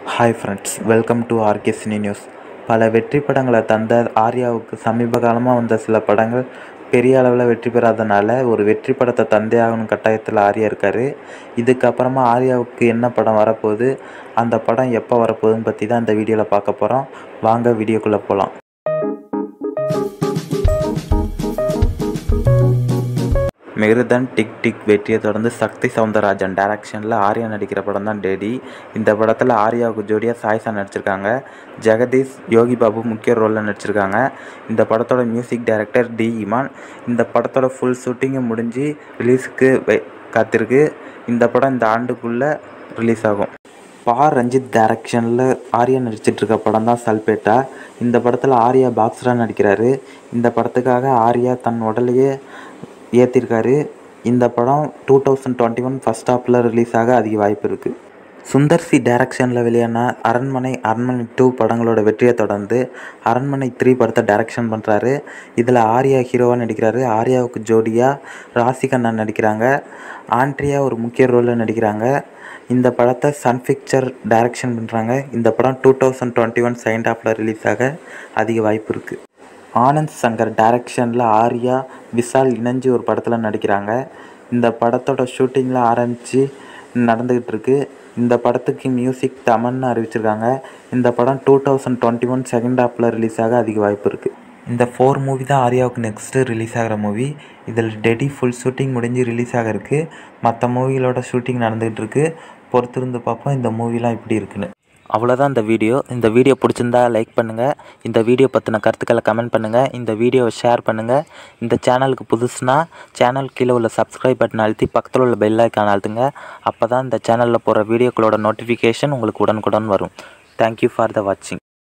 hi friends welcome to RK cine news பல வெற்றி படங்களை தந்த ஆர்யாவுக்கு சமீப காலமாக வந்த சில படங்கள் பெரிய அளவில் வெற்றி பெறாதனால ஒரு வெற்றி படத்தை தந்தே ஆகணும் கட்டாயத்தில் ஆர்யா இருக்கார் இதுக்கப்புறமா ஆர்யாவுக்கு என்ன படம் வரப்போகுது அந்த படம் எப்போ வரப்போகுதுன்னு பற்றி தான் இந்த வீடியோவில் பார்க்க போகிறோம் வாங்க வீடியோக்குள்ளே போகலாம் மிருதன் டிக் டிக் வெற்றியை தொடர்ந்து சக்தி சவுந்தரராஜன் டைரக்ஷனில் ஆர்யா நடிக்கிற படம் தான் டேடி இந்த படத்தில் ஆர்யாவுக்கு ஜோடியாக சாய்ஸா நடிச்சிருக்காங்க ஜெகதீஷ் யோகி பாபு முக்கிய ரோலில் நடிச்சிருக்காங்க இந்த படத்தோட மியூசிக் டைரக்டர் டி இமான் இந்த படத்தோட ஃபுல் ஷூட்டிங்கும் முடிஞ்சு ரிலீஸுக்கு வெ காத்திருக்கு இந்த படம் இந்த ஆண்டுக்குள்ளே ரிலீஸ் ஆகும் பா ரஞ்சித் டைரக்ஷனில் ஆர்யா நடிச்சிட்டு இருக்க படம் தான் சல்பேட்டா இந்த படத்தில் ஆர்யா பாக்ஸராக நடிக்கிறாரு இந்த படத்துக்காக ஆர்யா தன் உடலையே ஏற்றிருக்காரு இந்த படம் two thousand twenty one first ஹாப்பில் ரிலீஸ் ஆக அதிக வாய்ப்பு இருக்குது சுந்தர் சி டைரக்ஷனில் வெளியான அரண்மனை அரண்மனை டூ படங்களோட வெற்றியை தொடர்ந்து அரண்மனை த்ரீ படத்தை டைரக்ஷன் பண்ணுறாரு இதில் ஆர்யா ஹீரோவாக நடிக்கிறாரு ஆர்யாவுக்கு ஜோடியாக ராசிகண்ணா நடிக்கிறாங்க ஆண்ட்ரியா ஒரு முக்கிய ரோலில் நடிக்கிறாங்க இந்த படத்தை சன் பிக்சர் டைரக்ஷன் பண்ணுறாங்க இந்த படம் two thousand twenty one second ஹாஃபில் ரிலீஸ் ஆக அதிக வாய்ப்பு இருக்குது ஆனந்த் சங்கர் டைரக்ஷனில் ஆர்யா விஷால் இணைஞ்சு ஒரு படத்தில் நடிக்கிறாங்க இந்த படத்தோட ஷூட்டிங்கில் ஆரம்பித்து நடந்துக்கிட்டு இருக்கு இந்த படத்துக்கு மியூசிக் தமன்னு அறிவிச்சிருக்காங்க இந்த படம் two thousand twenty one second ஹாஃபில் ரிலீஸ் ஆக அதிக வாய்ப்பு இருக்குது இந்த ஃபோர் மூவி தான் ஆர்யாவுக்கு நெக்ஸ்ட்டு ரிலீஸ் ஆகிற மூவி இதில் டெடி ஃபுல் ஷூட்டிங் முடிஞ்சு ரிலீஸ் ஆக இருக்குது மற்ற மூவிகளோட ஷூட்டிங் நடந்துகிட்டு இருக்கு பொறுத்திருந்து பார்ப்போம் இந்த மூவிலாம் இப்படி இருக்குன்னு அவ்வளோதான் இந்த வீடியோ இந்த வீடியோ பிடிச்சிருந்தா லைக் பண்ணுங்கள் இந்த வீடியோ பற்றின கருத்துக்களை கமெண்ட் பண்ணுங்கள் இந்த வீடியோவை ஷேர் பண்ணுங்கள் இந்த சேனலுக்கு புதுசுனா சேனல் கீழே உள்ள சப்ஸ்கிரைப் பட்டன் அழுத்தி பக்கத்தில் உள்ள பெல் ஐக்கான் அழுத்துங்க அப்போ தான் இந்த சேனலில் போகிற வீடியோக்களோட நோட்டிஃபிகேஷன் உங்களுக்கு உடனுக்குடன் வரும் தேங்க்யூ ஃபார் த வாட்சிங்